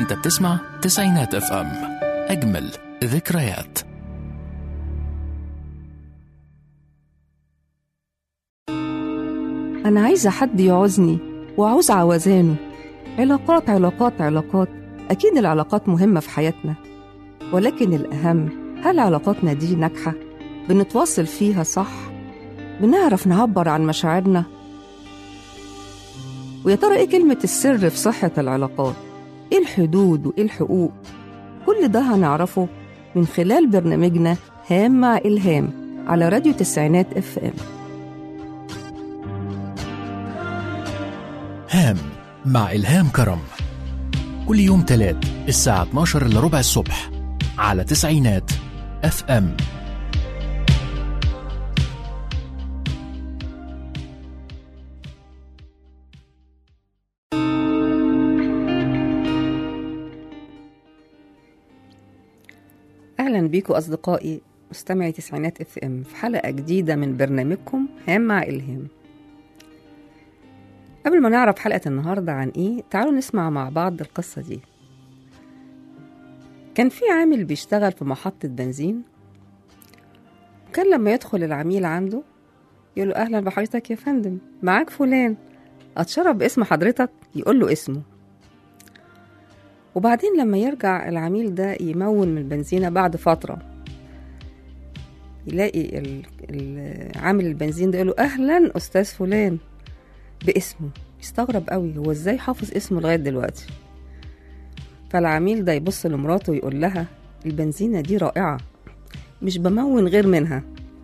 انت بتسمع تسعينات اف ام اجمل ذكريات أنا عايزة حد يعوزني وعاوز عوزانه علاقات علاقات علاقات أكيد العلاقات مهمة في حياتنا ولكن الأهم هل علاقاتنا دي ناجحة؟ بنتواصل فيها صح؟ بنعرف نعبر عن مشاعرنا؟ ويا ترى إيه كلمة السر في صحة العلاقات؟ إيه الحدود وإيه الحقوق؟ كل ده هنعرفه من خلال برنامجنا هام مع إلهام على راديو تسعينات اف ام هام مع إلهام كرم كل يوم تلات الساعة 12 إلا ربع الصبح على تسعينات اف ام أهلا بيكم أصدقائي مستمعي تسعينات اف ام في حلقة جديدة من برنامجكم هام مع إلهام قبل ما نعرف حلقة النهاردة عن إيه تعالوا نسمع مع بعض القصة دي كان في عامل بيشتغل في محطة بنزين وكان لما يدخل العميل عنده يقول له أهلا بحضرتك يا فندم معاك فلان أتشرف باسم حضرتك يقول له اسمه وبعدين لما يرجع العميل ده يمون من البنزينة بعد فترة يلاقي ال- ال- عامل البنزين ده يقول له أهلا أستاذ فلان باسمه يستغرب قوي هو ازاي حافظ اسمه لغاية دلوقتي فالعميل ده يبص لمراته ويقول لها البنزينة دي رائعة مش بمون غير منها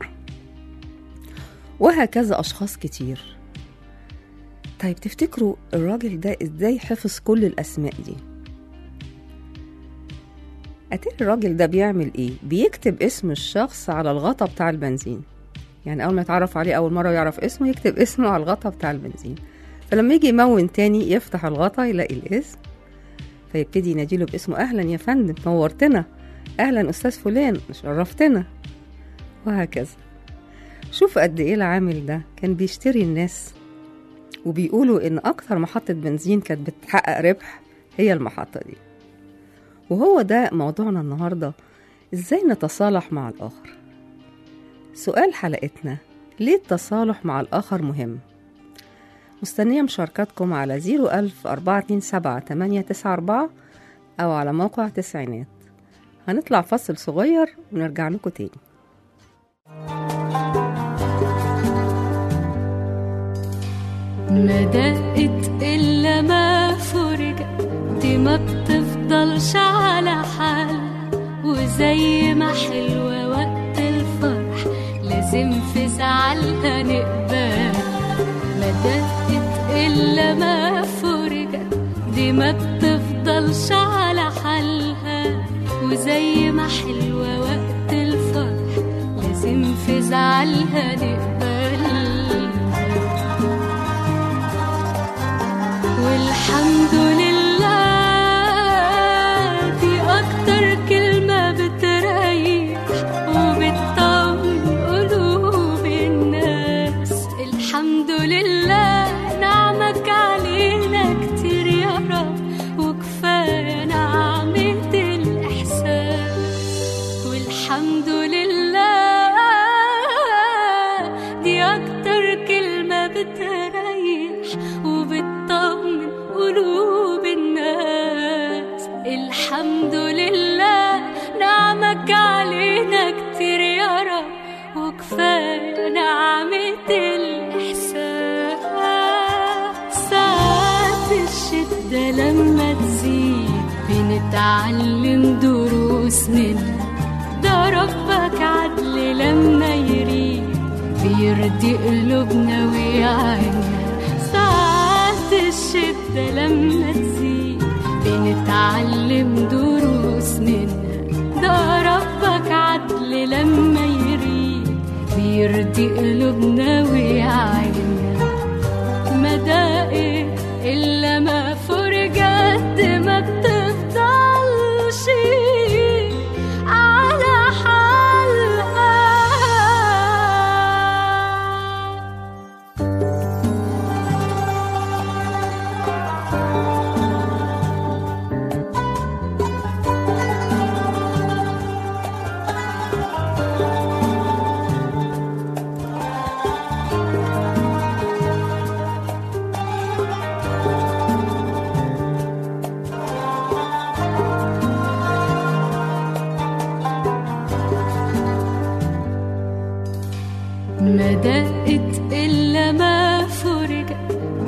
وهكذا أشخاص كتير طيب تفتكروا الراجل ده ازاي حفظ كل الأسماء دي أتاري الراجل ده بيعمل ايه بيكتب اسم الشخص على الغطا بتاع البنزين يعني أول ما يتعرف عليه أول مرة يعرف اسمه يكتب اسمه على الغطا بتاع البنزين فلما يجي يمون تاني يفتح الغطا يلاقي الاسم فيبتدي يناديله باسمه أهلا يا فندم نورتنا أهلا أستاذ فلان شرفتنا وهكذا شوف قد إيه العامل ده كان بيشتري الناس وبيقولوا إن أكتر محطة بنزين كانت بتحقق ربح هي المحطة دي وهو ده موضوعنا النهاردة إزاي نتصالح مع الآخر سؤال حلقتنا ليه التصالح مع الآخر مهم؟ مستنية مشاركاتكم على 01000 427 894 أو على موقع تسعينات هنطلع فصل صغير ونرجع لكم تاني ما دقت إلا ما فرجت دي ما بتفضلش على حال وزي ما حلوة وقت الفرح لازم في زعلها نقبل ما دقت إلا ما فرجت دي ما بتفضلش على حالها وزي ما حلوة وقت الفرح لازم في زعلها نقبل والحمد لله دي أكتر كلمة بتريح وبتطمن قلوب الناس الحمد لله نعمك علينا كتير يا رب وكفاية نعمة الإحساس والحمد لله دي أكتر كلمة بتريح وبتطمن قلوب الناس الحمد لله نعمك علينا كتير يا رب وكفاية نعمة الإحساس ساعات الشدة لما تزيد بنتعلم دروس منها ده ربك عدل لما يريد بيرضي قلوبنا ويعينا ساعات الشدة لما تزيد بنتعلم دروس منها ده ربك عدل لما يريد بيرضي قلوبنا ويعينا ما دقت إلا ما فرجت ما بتفضلش على حالها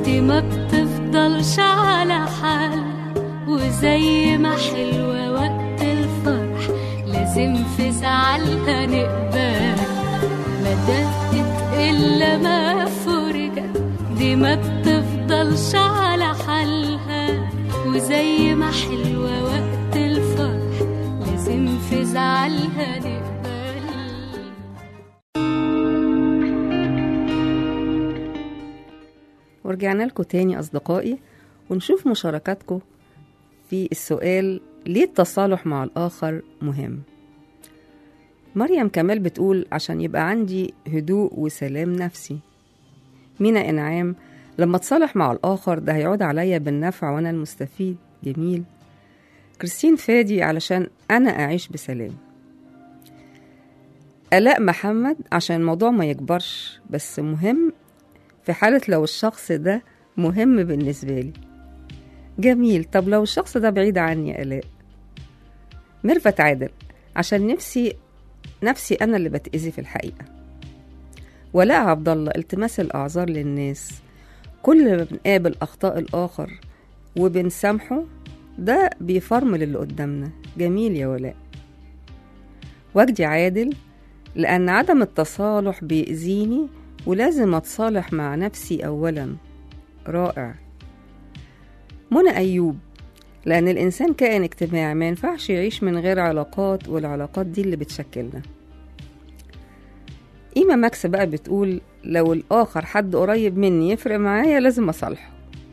دي ما بتفضلش على حال وزي ما حلوة وقت الفرح لازم في زعلها نقبل ما دقت إلا ما فرجت دي ما بتفضلش على حالها وزي ما حلوة وقت الفرح لازم في زعلها نقبل ورجعنا لكم تاني أصدقائي ونشوف مشاركاتكم في السؤال ليه التصالح مع الآخر مهم مريم كمال بتقول عشان يبقى عندي هدوء وسلام نفسي مينا إنعام لما اتصالح مع الآخر ده هيعود عليا بالنفع وأنا المستفيد جميل كريستين فادي علشان أنا أعيش بسلام آلاء محمد عشان الموضوع ما يكبرش بس مهم في حالة لو الشخص ده مهم بالنسبة لي جميل طب لو الشخص ده بعيد عني يا آلاء ميرفت عادل عشان نفسي نفسي أنا اللي بتأذي في الحقيقة ولاء عبد الله التماس الأعذار للناس كل ما بنقابل أخطاء الآخر وبنسامحه ده بيفرمل اللي قدامنا جميل يا ولاء وجدي عادل لأن عدم التصالح بيأذيني ولازم أتصالح مع نفسي أولا رائع منى أيوب لأن الإنسان كائن اجتماعي ما ينفعش يعيش من غير علاقات والعلاقات دي اللي بتشكلنا إيما ماكس بقى بتقول لو الآخر حد قريب مني يفرق معايا لازم أصالحه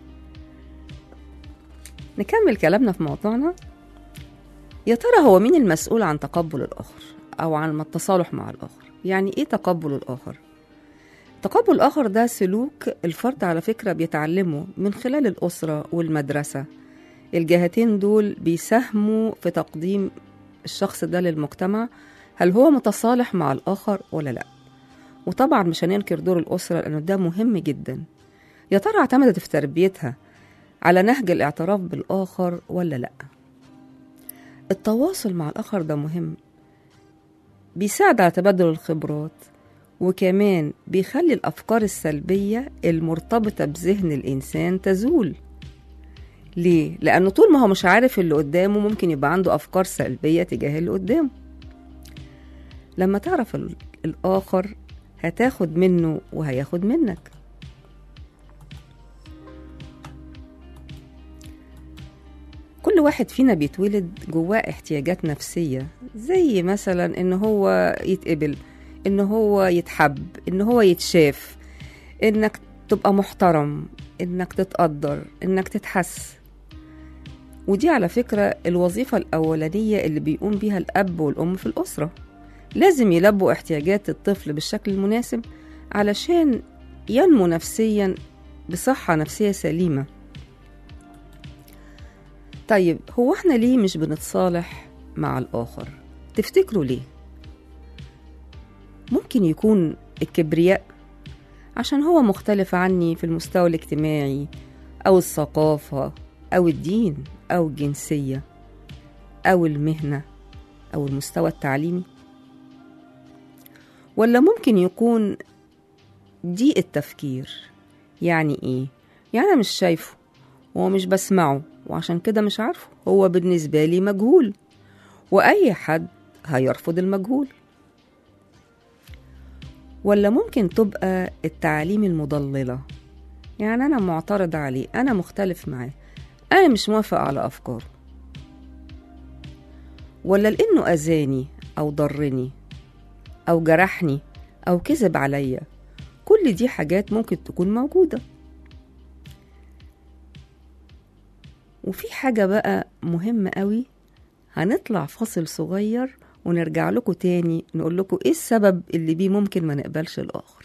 نكمل كلامنا في موضوعنا يا ترى هو مين المسؤول عن تقبل الآخر أو عن التصالح مع الآخر يعني إيه تقبل الآخر؟ تقبل الآخر ده سلوك الفرد على فكرة بيتعلمه من خلال الأسرة والمدرسة الجهتين دول بيساهموا في تقديم الشخص ده للمجتمع هل هو متصالح مع الآخر ولا لأ وطبعا مش هننكر دور الأسرة لأنه ده مهم جدا يا ترى اعتمدت في تربيتها على نهج الاعتراف بالآخر ولا لأ التواصل مع الآخر ده مهم بيساعد على تبادل الخبرات وكمان بيخلي الأفكار السلبية المرتبطة بذهن الإنسان تزول ليه؟ لأنه طول ما هو مش عارف اللي قدامه ممكن يبقى عنده أفكار سلبية تجاه اللي قدامه لما تعرف ال- الآخر هتاخد منه وهياخد منك كل واحد فينا بيتولد جواه احتياجات نفسية زي مثلا ان هو يتقبل ان هو يتحب ان هو يتشاف انك تبقى محترم انك تتقدر انك تتحس ودي على فكرة الوظيفة الأولانية اللي بيقوم بيها الأب والأم في الأسرة لازم يلبوا احتياجات الطفل بالشكل المناسب علشان ينمو نفسيا بصحة نفسية سليمة طيب هو احنا ليه مش بنتصالح مع الآخر؟ تفتكروا ليه؟ ممكن يكون الكبرياء عشان هو مختلف عني في المستوى الاجتماعي أو الثقافة أو الدين أو الجنسية أو المهنة أو المستوى التعليمي ولا ممكن يكون ضيق التفكير يعني إيه؟ يعني أنا مش شايفه ومش بسمعه وعشان كده مش عارفه هو بالنسبة لي مجهول وأي حد هيرفض المجهول ولا ممكن تبقى التعاليم المضللة يعني أنا معترض عليه أنا مختلف معاه أنا مش موافق على أفكاره ولا لأنه أذاني أو ضرني أو جرحني أو كذب عليا كل دي حاجات ممكن تكون موجودة وفي حاجة بقى مهمة قوي هنطلع فاصل صغير ونرجع لكم تاني نقول لكم ايه السبب اللي بيه ممكن ما نقبلش الآخر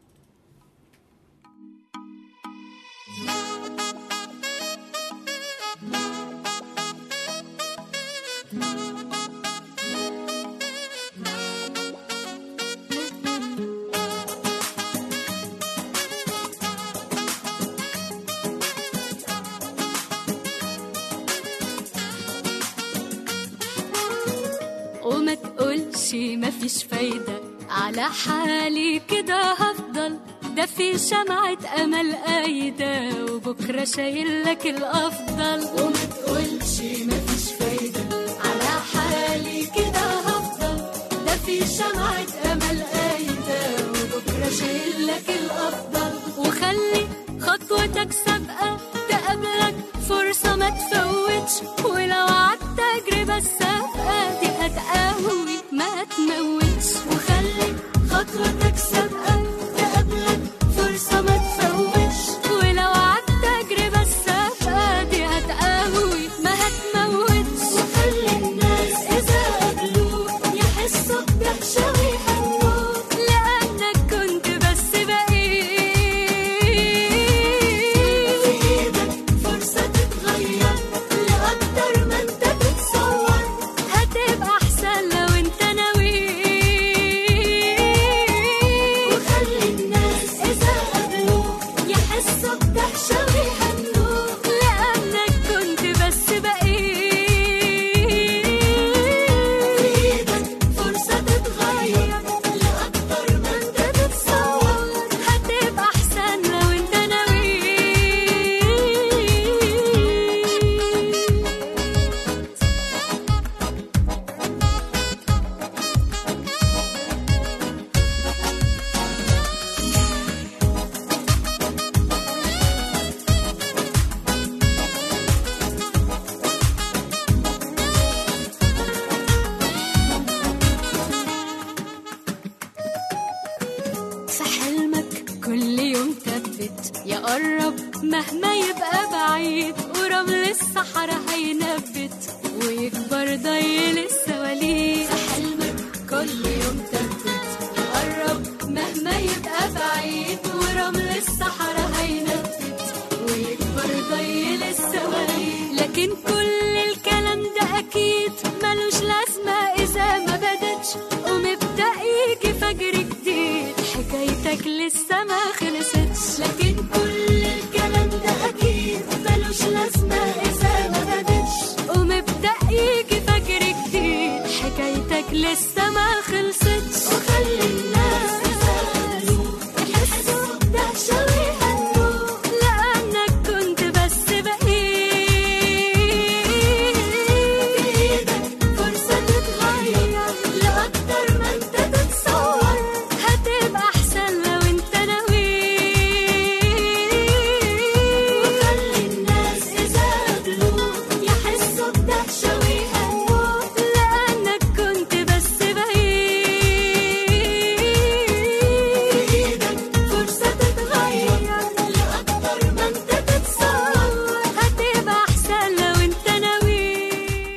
وما تقولش مفيش فايدة على حالي كده هفضل ده في شمعة أمل قايدة وبكرة شايل لك الأفضل وما تقولش مفيش فايدة على حالي كده هفضل ده في شمعة أمل قايدة وبكرة شايل لك الأفضل وخلي خطوتك سابقة تقابلك فرصة ما تفوتش ولو عدت تجربة السابقة دي هتقوي ما تموتش وخلي خطوتك سابقة تقابلك فرصة ما تفوتش ولو عدت تجربة السابقة دي هتقوي ما هتموتش وخلي الناس إذا قابلوك يحسوا بدهشة ويهنوك لأنك كنت بس بقيت في إيدك فرصة تتغير لأكتر ما أنت تتصور هتبقى أحسن لو أنت ناوي وخلي الناس إذا قابلوك يحسوا بدهشة ويهنوك لأنك كنت بس بقيت في إيدك فرصة تتغير لأكتر ما أنت تتصور هتبقى أحسن لو أنت ناوي في حلمك كل يوم ثبت يا قرب مهما يبقى بعيد ورمل الصحراء هينبت ويكبر ضيل السواليف في حلمك كل يوم ثبت يا قرب مهما يبقى بعيد ورمل الصحراء هينبت ويكبر ضيل السواليف لكن كل الكلام ده اكيد ملوش لازمه اذا ما بدتش ومبدا يجي فجر جديد حكايتك لسه ما خلصتش لكن كل الكلام ده اكيد ملوش لازمه اذا ما بدتش ومبدا يجي فجر جديد حكايتك لسه ما خلصتش وخلي الناس يسألوك يحسوا بدهشة ويهنوك لأنك كنت بس بقيت بإيدك فرصة تتغير لأكتر ما أنت تتصور هتبقى أحسن لو أنت ناوي وخلي الناس إذا قابلوك يحسوا بدهشة ويهنوك لأنك كنت بس بقيت بإيدك فرصة تتغير لأكتر ما أنت تتصور هتبقى أحسن لو أنت ناوي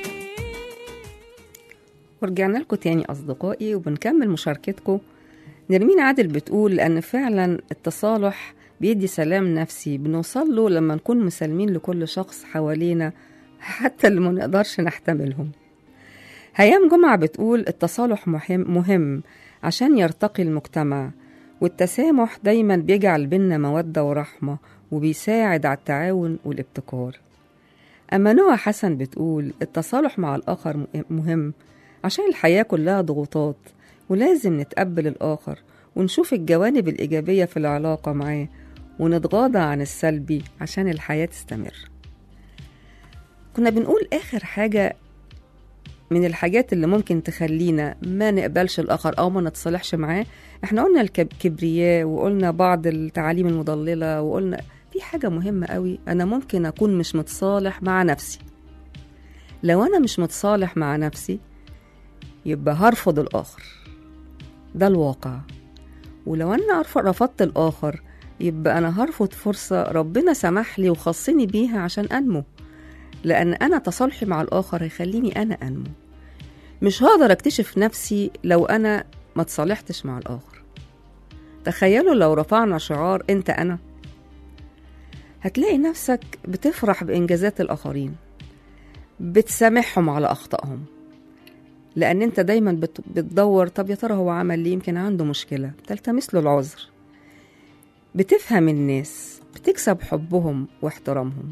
ورجعنا لكم تاني أصدقائي وبنكمل مشاركتكم نرمين عادل بتقول لأن فعلا التصالح بيدي سلام نفسي بنوصل له لما نكون مسالمين لكل شخص حوالينا حتى اللي ما نقدرش نحتملهم هيام جمعة بتقول التصالح مهم, مهم عشان يرتقي المجتمع والتسامح دايما بيجعل بينا مودة ورحمة وبيساعد على التعاون والابتكار أما نوى حسن بتقول التصالح مع الآخر م- مهم عشان الحياة كلها ضغوطات ولازم نتقبل الآخر ونشوف الجوانب الإيجابية في العلاقة معاه ونتغاضى عن السلبي عشان الحياة تستمر كنا بنقول آخر حاجة من الحاجات اللي ممكن تخلينا ما نقبلش الآخر أو ما نتصالحش معاه احنا قلنا الكبرياء وقلنا بعض التعاليم المضللة وقلنا في حاجة مهمة قوي أنا ممكن أكون مش متصالح مع نفسي لو أنا مش متصالح مع نفسي يبقى هرفض الآخر ده الواقع ولو أنا أرف- رفضت الآخر يبقى أنا هرفض فرصة ربنا سمح لي وخصني بيها عشان أنمو لأن أنا تصالحي مع الآخر هيخليني أنا أنمو مش هقدر أكتشف نفسي لو أنا ما تصالحتش مع الآخر تخيلوا لو رفعنا شعار أنت أنا هتلاقي نفسك بتفرح بإنجازات الآخرين بتسامحهم على أخطائهم لأن أنت دايما بت- بتدور طب يا ترى هو عمل ليه يمكن عنده مشكلة تلتمس له العذر بتفهم الناس بتكسب حبهم واحترامهم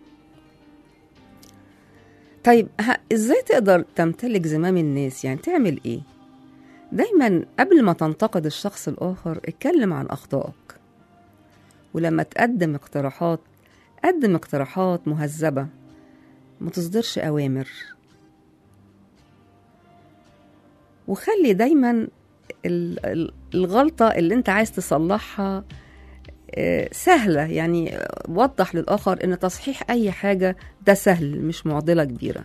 طيب ها ازاي تقدر تمتلك زمام الناس يعني تعمل ايه دايما قبل ما تنتقد الشخص الاخر اتكلم عن اخطائك ولما تقدم اقتراحات قدم اقتراحات مهذبة ما تصدرش أوامر وخلي دايما ال- ال- الغلطة اللي انت عايز تصلحها آه، سهلة يعني آه، وضح للآخر ان تصحيح أي حاجة ده سهل مش معضلة كبيرة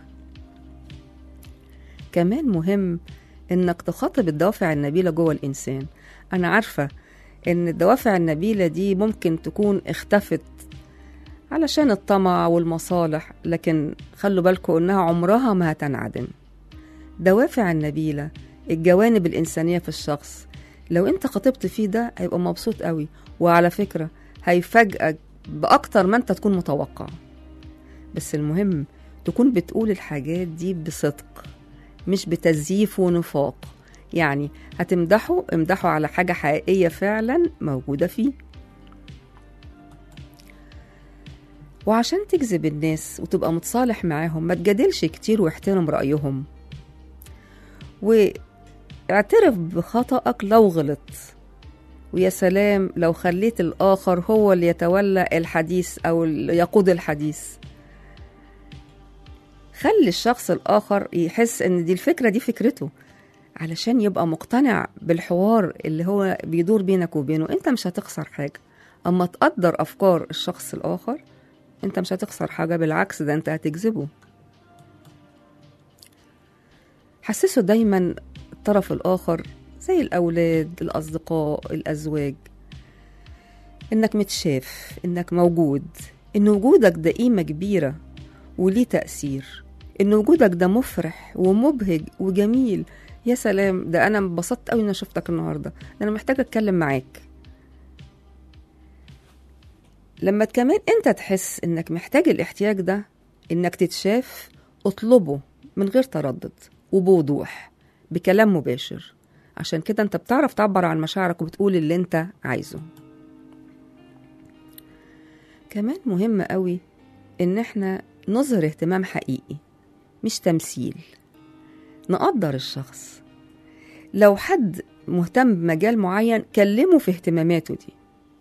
كمان مهم انك تخاطب الدوافع النبيلة جوه الإنسان أنا عارفة ان الدوافع النبيلة دي ممكن تكون اختفت علشان الطمع والمصالح لكن خلوا بالكم انها عمرها ما هتنعدم دوافع النبيلة الجوانب الإنسانية في الشخص لو انت خاطبت فيه ده هيبقى مبسوط قوي وعلى فكرة هيفاجئك بأكتر ما انت تكون متوقع بس المهم تكون بتقول الحاجات دي بصدق مش بتزييف ونفاق يعني هتمدحه امدحه على حاجة حقيقية فعلا موجودة فيه وعشان تجذب الناس وتبقى متصالح معاهم ما تجادلش كتير واحترم رأيهم واعترف بخطأك لو غلط ويا سلام لو خليت الآخر هو اللي يتولى الحديث أو اللي يقود الحديث خلي الشخص الآخر يحس إن دي الفكرة دي فكرته علشان يبقى مقتنع بالحوار اللي هو بيدور بينك وبينه انت مش هتخسر حاجة اما تقدر افكار الشخص الاخر انت مش هتخسر حاجة بالعكس ده انت هتجذبه حسسه دايما الطرف الاخر زي الاولاد الاصدقاء الازواج انك متشاف انك موجود ان وجودك ده قيمة كبيرة وليه تأثير ان وجودك ده مفرح ومبهج وجميل يا سلام ده انا انبسطت قوي ان انا شفتك النهارده ده انا محتاجه اتكلم معاك لما كمان انت تحس انك محتاج الاحتياج ده انك تتشاف اطلبه من غير تردد وبوضوح بكلام مباشر عشان كده انت بتعرف تعبر عن مشاعرك وبتقول اللي انت عايزه كمان مهم قوي ان احنا نظهر اهتمام حقيقي مش تمثيل نقدر الشخص لو حد مهتم بمجال معين كلمه في اهتماماته دي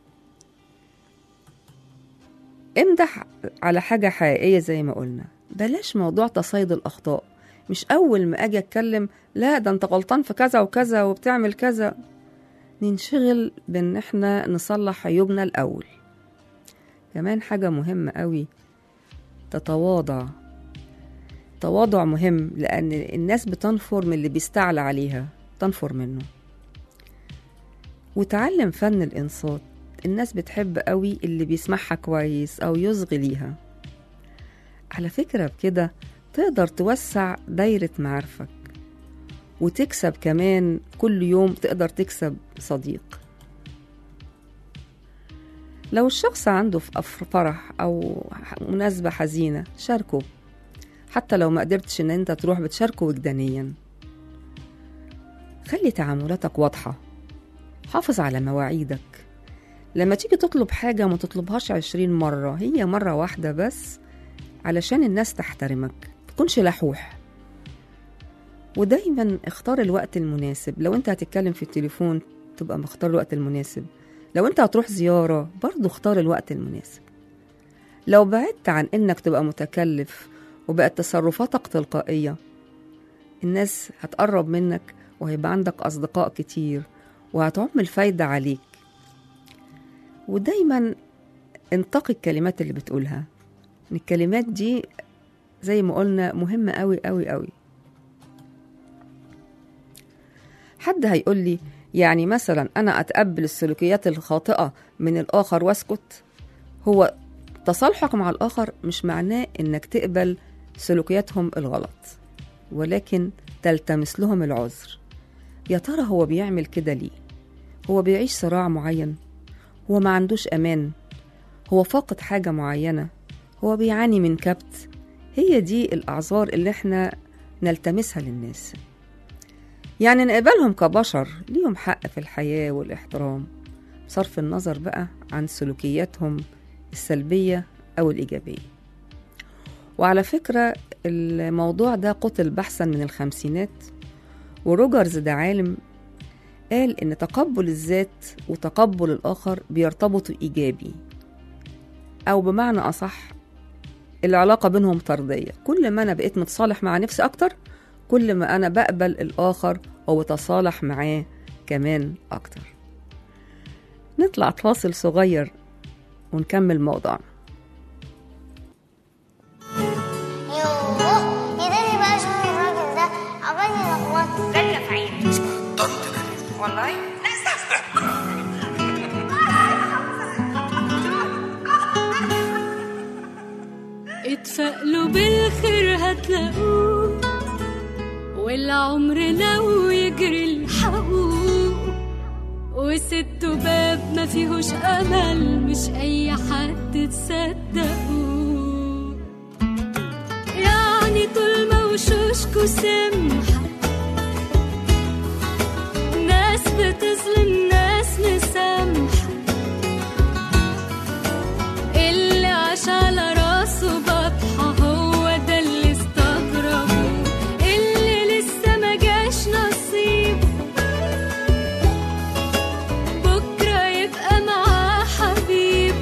امدح على حاجة حقيقية زي ما قلنا بلاش موضوع تصيد الأخطاء مش أول ما أجي أتكلم لا ده أنت غلطان في كذا وكذا وبتعمل كذا ننشغل بإن إحنا نصلح عيوبنا الأول كمان حاجة مهمة قوي تتواضع تواضع مهم لأن الناس بتنفر من اللي بيستعلى عليها تنفر منه وتعلم فن الإنصات الناس بتحب قوي اللي بيسمعها كويس أو يصغي ليها على فكرة بكده تقدر توسع دايرة معارفك وتكسب كمان كل يوم تقدر تكسب صديق لو الشخص عنده في أف- فرح أو مناسبة حزينة شاركه حتى لو ما قدرتش ان انت تروح بتشاركه وجدانيا خلي تعاملاتك واضحة حافظ على مواعيدك لما تيجي تطلب حاجة ما تطلبهاش عشرين مرة هي مرة واحدة بس علشان الناس تحترمك تكونش لحوح ودايما اختار الوقت المناسب لو انت هتتكلم في التليفون تبقى مختار الوقت المناسب لو انت هتروح زيارة برضو اختار الوقت المناسب لو بعدت عن انك تبقى متكلف وبقت تصرفاتك تلقائية الناس هتقرب منك وهيبقى عندك أصدقاء كتير وهتعم الفايدة عليك ودايما انتقي الكلمات اللي بتقولها الكلمات دي زي ما قلنا مهمة قوي قوي قوي حد هيقول لي يعني مثلا أنا أتقبل السلوكيات الخاطئة من الآخر واسكت هو تصالحك مع الآخر مش معناه إنك تقبل سلوكياتهم الغلط ولكن تلتمس لهم العذر يا ترى هو بيعمل كده ليه هو بيعيش صراع معين هو ما عندوش أمان هو فاقد حاجة معينة هو بيعاني من كبت هي دي الأعذار اللي احنا نلتمسها للناس يعني نقبلهم كبشر ليهم حق في الحياة والاحترام بصرف النظر بقى عن سلوكياتهم السلبية أو الإيجابية وعلى فكرة الموضوع ده قتل بحثا من الخمسينات وروجرز ده عالم قال إن تقبل الذات وتقبل الآخر بيرتبطوا إيجابي أو بمعنى أصح العلاقة بينهم طردية كل ما أنا بقيت متصالح مع نفسي أكتر كل ما أنا بقبل الآخر وبتصالح معاه كمان أكتر نطلع فاصل صغير ونكمل موضوعنا يوه يداني بقى شوف الراجل ده عمال يلخبط غالية في عيني والله اتفائلوا بالخير هتلاقوه والعمر لو يجري الحقوق وست باب ما فيهوش امل مش اي حد تصدقوه يعني طول ما وشوشكوا سمحة ناس بتظلم ناس مسامحة اللي عاش على راسه بطحة هو ده اللي استغربه اللي لسه ما جاش نصيب بكرة يبقى معاه حبيب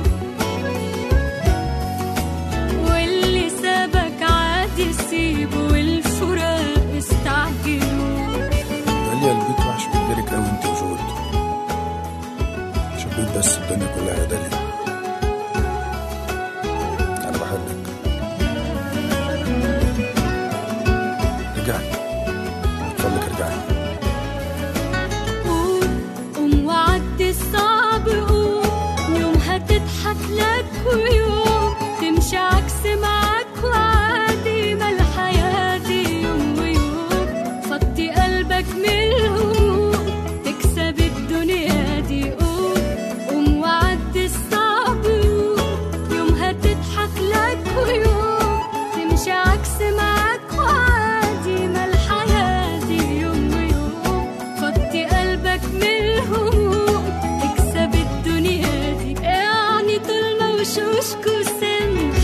واللي سابك عادي سيبه والفراق استعجلوا داليا البيت وحش من غيرك قوي انت وجود شبيت بس الدنيا كلها يا داليا انا بحبك رجعي اتفضلك ارجعي قوم قوم وعدي الصعب قوم يوم هتضحك لك ويوم تمشي عكس معاك وعادي ما الحياة دي يوم ويوم فضي قلبك من الهموم تكسب الدنيا دي قوم قوم وعدي الصعب قوم يوم هتضحك لك ويوم تمشي عكس معاك وعادي ما الحياة دي يوم ويوم فضي قلبك من الهموم تكسب الدنيا دي يعني طول ما وشوشكوا سمح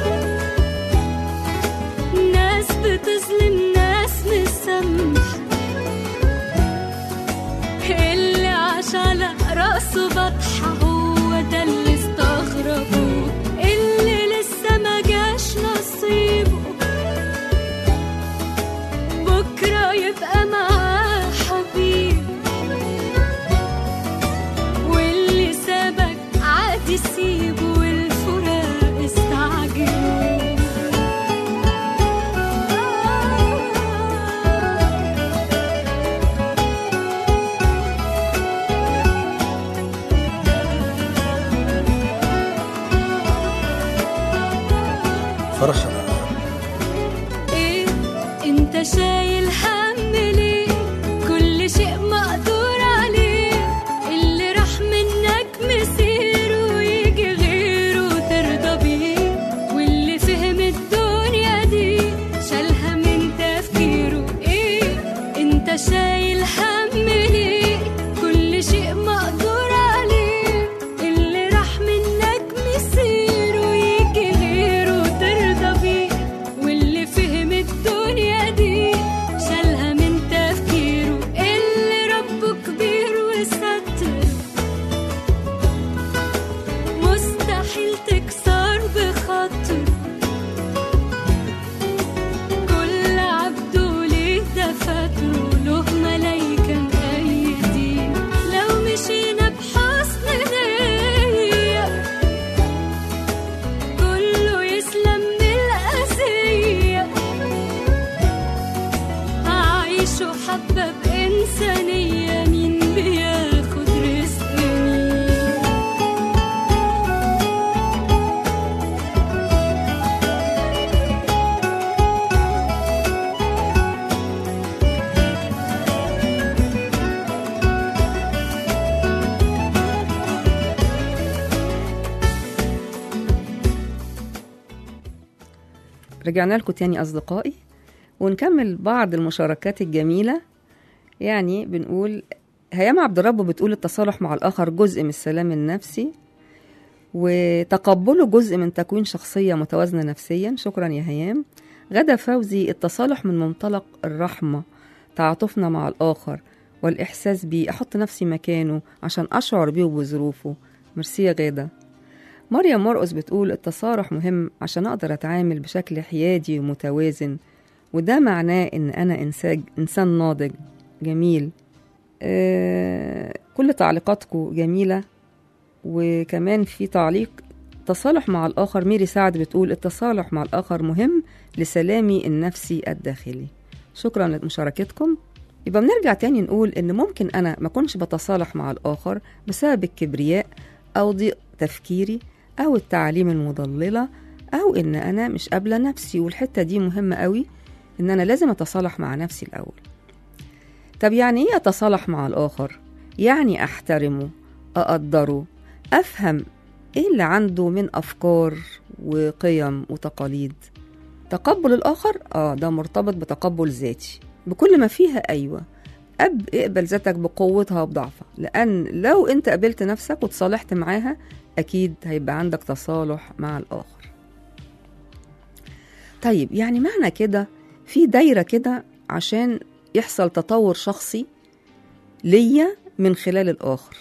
ناس بتظلم ناس مسامح اللي عاش على راسه بطحة هو ده اللي استغربوه اللي لسه ما جاش نصيبه بكرة يبقى معاه حبيب واللي سابك عادي سيبه والفراق استعجلوا فرح انا ايه انت شايل هم ليه كل شيء مقدور عليه اللي راح منك مسيره ويجي غيره ترضى بيه واللي فهم الدنيا دي شالها من تفكيره ايه انت شايل هم ليه كل شيء مقدور عليه اللي راح منك مسيره ويجي غيره ترضى بيه واللي فهم الدنيا دي شالها من تفكيره اللي ربه كبير وستر مستحيل تكسر بخاطر كل عبده ليه دفاتره له ملايكة مأيدين لو مشينا بحسن نية كله يسلم من الأذية أعيشه حبة بإنسانية مين بياخد رزق مين رجعنا لكم تاني أصدقائي ونكمل بعض المشاركات الجميلة يعني بنقول هيام عبد الرب بتقول التصالح مع الآخر جزء من السلام النفسي وتقبله جزء من تكوين شخصية متوازنة نفسيا شكرا يا هيام غدا فوزي التصالح من منطلق الرحمة تعاطفنا مع الآخر والإحساس بيه أحط نفسي مكانه عشان أشعر بيه وبظروفه ميرسي يا غادة مريم مرقس بتقول التصارح مهم عشان أقدر أتعامل بشكل حيادي ومتوازن وده معناه إن أنا إنسان, إنسان ناضج جميل آه كل تعليقاتكم جميلة وكمان في تعليق تصالح مع الآخر ميري سعد بتقول التصالح مع الآخر مهم لسلامي النفسي الداخلي شكرا لمشاركتكم يبقى بنرجع تاني نقول إن ممكن أنا ما كنش بتصالح مع الآخر بسبب الكبرياء أو ضيق تفكيري أو التعاليم المضللة أو إن أنا مش قابلة نفسي والحتة دي مهمة قوي إن أنا لازم أتصالح مع نفسي الأول طب يعني إيه أتصالح مع الآخر؟ يعني أحترمه أقدره أفهم إيه اللي عنده من أفكار وقيم وتقاليد تقبل الآخر آه ده مرتبط بتقبل ذاتي بكل ما فيها أيوة أب اقبل ذاتك بقوتها وبضعفها لأن لو أنت قبلت نفسك وتصالحت معاها أكيد هيبقى عندك تصالح مع الآخر طيب يعني معنى كده في دايرة كده عشان يحصل تطور شخصي ليا من خلال الآخر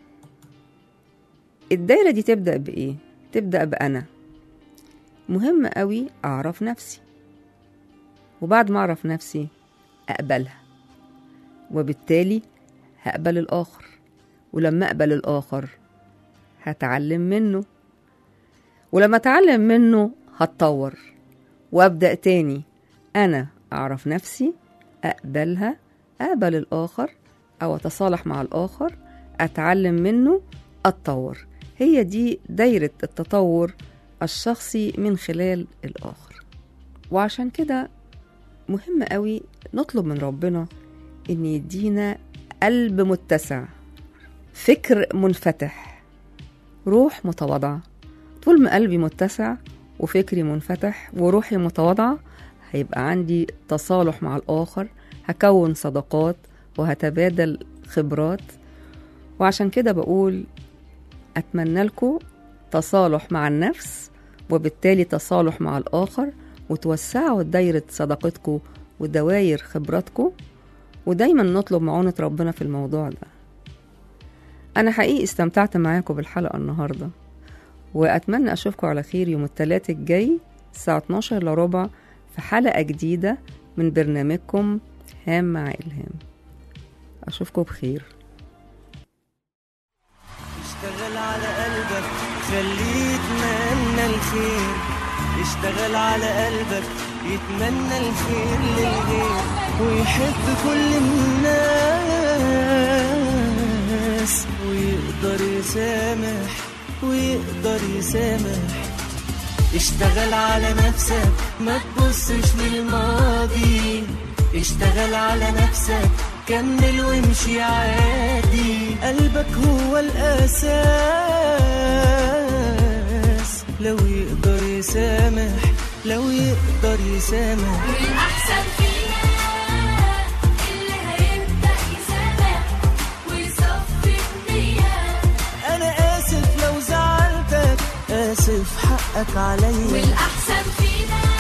الدايرة دي تبدأ بإيه؟ تبدأ بأنا مهم قوي أعرف نفسي وبعد ما أعرف نفسي أقبلها وبالتالي هقبل الآخر ولما أقبل الآخر هتعلم منه ولما أتعلم منه هتطور وأبدأ تاني أنا أعرف نفسي أقبلها أقبل الآخر أو أتصالح مع الآخر أتعلم منه أتطور هي دي دايرة التطور الشخصي من خلال الآخر وعشان كده مهم قوي نطلب من ربنا إن يدينا قلب متسع فكر منفتح روح متواضعة طول ما قلبي متسع وفكري منفتح وروحي متواضعة هيبقى عندي تصالح مع الآخر هكون صداقات وهتبادل خبرات وعشان كده بقول أتمنى لكم تصالح مع النفس وبالتالي تصالح مع الآخر وتوسعوا دايرة صداقتكم ودواير خبراتكم ودايما نطلب معونة ربنا في الموضوع ده أنا حقيقي استمتعت معاكم بالحلقة النهاردة وأتمنى أشوفكم على خير يوم الثلاث الجاي الساعة 12 إلا ربع في حلقة جديدة من برنامجكم هام مع إلهام أشوفكم بخير اشتغل على قلبك خليه يتمنى الخير اشتغل على قلبك يتمنى الخير للغير ويحب كل الناس ويقدر يسامح ويقدر يسامح اشتغل على نفسك ما تبصش للماضي اشتغل على نفسك كمل وامشي عادي قلبك هو الأساس لو يقدر يسامح لو يقدر يسامح والأحسن فينا اللي هيبدأ يسامح ويصفي النية أنا آسف لو زعلتك آسف حقك عليا والأحسن فينا